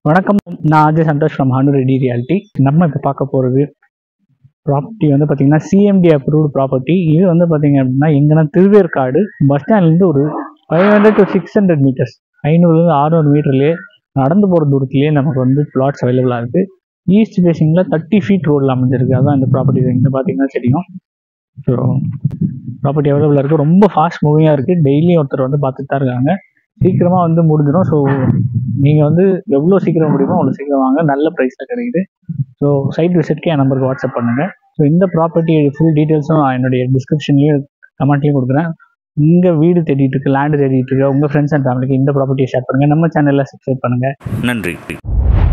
வணக்கம் நான் Ajay Santhosh from Hanu Reddy reality நம்ம இப்போ பார்க்க போகிறது ப்ராப்பர்ட்டி வந்து பார்த்தீங்கன்னா சிஎம்டி அப்ரூவ்டு ப்ராப்பர்ட்டி இது வந்து பார்த்தீங்க அப்படின்னா எங்கன்னா திருவேற்காடு பஸ் ஸ்டாண்ட்லேருந்து ஒரு five hundred to six hundred meters ஐநூறுலேருந்து அறுநூறு மீட்டர்லேயே நடந்து போகிற தூரத்துலேயே நமக்கு வந்து பிளாட்ஸ் அவைலபிளாக இருக்குது ஈஸ்ட் ஃபேஸிங்கில் தேர்ட்டி ஃபீட் ரோடில் அமைஞ்சிருக்கு அதான் இந்த ப்ராப்பர்ட்டி இங்கே பார்த்தீங்கன்னா தெரியும் ஸோ ப்ராப்பர்ட்டி அவைலபிளாக இருக்குது ரொம்ப ஃபாஸ்ட் மூவிங்காக இருக்குது டெய்லி ஒருத்தர் வந்து பார்த்துட்டு தான் இருக்காங்க சீக்கிரமாக வந்து முடிஞ்சிடும் ஸோ நீங்கள் வந்து எவ்வளோ சீக்கிரம் முடியுமோ அவ்வளோ சீக்கிரம் வாங்க நல்ல ப்ரைஸில் கிடைக்குது ஸோ சைட் விசிட்க்கு என் நம்பருக்கு வாட்ஸ்அப் பண்ணுங்கள் ஸோ இந்த ப்ராப்பர்ட்டி ஃபுல் டீட்டெயில்ஸும் என்னுடைய டிஸ்கிரிப்ஷன்லேயும் கமெண்ட்லேயும் கொடுக்குறேன் இங்கே வீடு தேடிட்டு இருக்கு லேண்டு தேடிட்டு இருக்கு உங்கள் ஃப்ரெண்ட்ஸ் அண்ட் ஃபேமிலிக்கு இந்த ப்ராப்பர்ட்டியை ஷேர் பண்ணுங்கள் நம்ம சேனலில் சப்ஸ்கிரைப் பண்ணுங்கள் நன்றி